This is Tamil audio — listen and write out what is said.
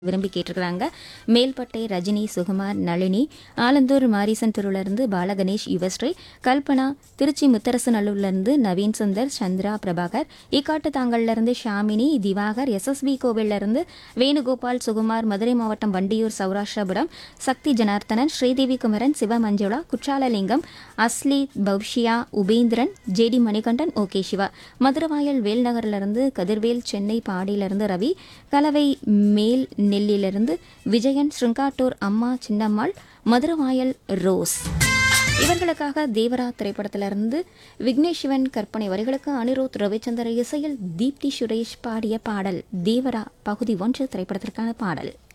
விரும்பி கேட்டிருக்கிறாங்க மேல்பட்டை ரஜினி சுகுமார் நளினி ஆலந்தூர் மாரிசன் தெருவிலிருந்து பாலகணேஷ் யுவஸ்ரீ கல்பனா திருச்சி முத்தரசநல்லூர்லேருந்து நவீன் சுந்தர் சந்திரா பிரபாகர் ஈக்காட்டு தாங்கல்லேருந்து ஷாமினி திவாகர் எஸ்எஸ்பி கோவிலிருந்து வேணுகோபால் சுகுமார் மதுரை மாவட்டம் வண்டியூர் சௌராஷ்டிரபுரம் சக்தி ஜனார்த்தனன் ஸ்ரீதேவி குமரன் சிவமஞ்சுளா குற்றாலலிங்கம் அஸ்லி பவ்ஷியா உபேந்திரன் ஜேடி மணிகண்டன் ஓகே சிவா மதுரவாயல் வேல்நகர்லேருந்து கதிர்வேல் சென்னை பாடியிலிருந்து ரவி கலவை மேல் நெல்லிலிருந்து விஜயன் ஸ்ருங்காட்டூர் அம்மா சின்னம்மாள் மதுரவாயல் ரோஸ் இவர்களுக்காக தேவரா திரைப்படத்திலிருந்து விக்னேஷ் சிவன் கற்பனை வரிகளுக்கு அனிருத் ரவிச்சந்திர இசையில் தீப்தி சுரேஷ் பாடிய பாடல் தேவரா பகுதி ஒன்று திரைப்படத்திற்கான பாடல்